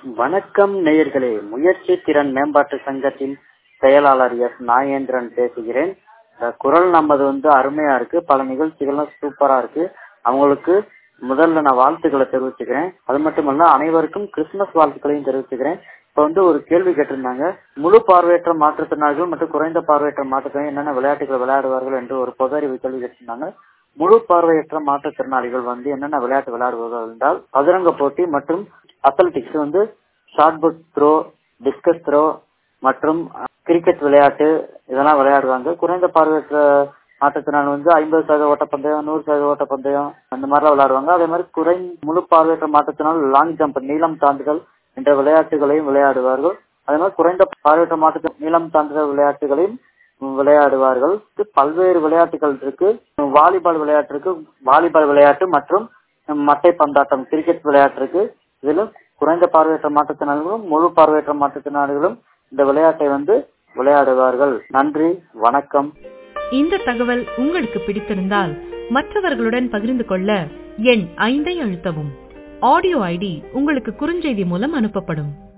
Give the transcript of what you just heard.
வணக்கம் நேயர்களே முயற்சி திறன் மேம்பாட்டு சங்கத்தின் செயலாளர் எஸ் நாகேந்திரன் பேசுகிறேன் இந்த குரல் நமது வந்து அருமையா இருக்கு பல நிகழ்ச்சிகள்லாம் சூப்பரா இருக்கு அவங்களுக்கு முதல்ல நான் வாழ்த்துக்களை தெரிவிச்சுக்கிறேன் அது மட்டுமல்ல அனைவருக்கும் கிறிஸ்துமஸ் வாழ்த்துக்களையும் தெரிவிச்சுக்கிறேன் இப்ப வந்து ஒரு கேள்வி கேட்டிருந்தாங்க முழு பார்வையற்ற மாற்றுத்திறனாளிகள் மற்றும் குறைந்த பார்வையற்ற மாற்றுத்திறனாளி என்னென்ன விளையாட்டுகள் விளையாடுவார்கள் என்று ஒரு பொது அறிவு கேள்வி கேட்டிருந்தாங்க முழு பார்வையற்ற மாற்றுத்திறனாளிகள் வந்து என்னென்ன விளையாட்டு விளையாடுவார்கள் என்றால் சதுரங்க போட்டி மற்றும் அத்லட்டிக்ஸ் வந்து shot put throw discus throw மற்றும் கிரிக்கெட் விளையாட்டு இதெல்லாம் விளையாடுவாங்க குறைந்த பார்வையற்ற மாற்றுத்திறனாளி வந்து ஐம்பது சதவீத ஓட்டப்பந்தயம் நூறு சதவீத ஓட்டப்பந்தயம் அந்த மாதிரிலாம் விளையாடுவாங்க அதே மாதிரி குறை முழு பார்வையற்ற மாற்றுத்திறனாளி லாங் ஜம்ப் நீளம் தாண்டுதல் என்ற விளையாட்டுகளையும் விளையாடுவார்கள் அதே மாதிரி குறைந்த பார்வையற்ற மாற்று நீளம் தாண்டுதல் விளையாட்டுகளையும் விளையாடுவார்கள் பல்வேறு விளையாட்டுகள் இருக்கு வாலிபால் விளையாட்டு இருக்கு வாலிபால் விளையாட்டு மற்றும் மட்டை பந்தாட்டம் கிரிக்கெட் விளையாட்டு இருக்கு இதுல குறைந்த பார்வையற்ற மாற்றுத்திறனாளிகளும் முழு பார்வையற்ற மாற்றுத்திறனாளிகளும் இந்த விளையாட்டை வந்து விளையாடுவார்கள் நன்றி வணக்கம் இந்த தகவல் உங்களுக்கு பிடித்திருந்தால் மற்றவர்களுடன் பகிர்ந்து கொள்ள எண் ஐந்தை அழுத்தவும் ஆடியோ ஐடி உங்களுக்கு குறுஞ்செய்தி மூலம் அனுப்பப்படும்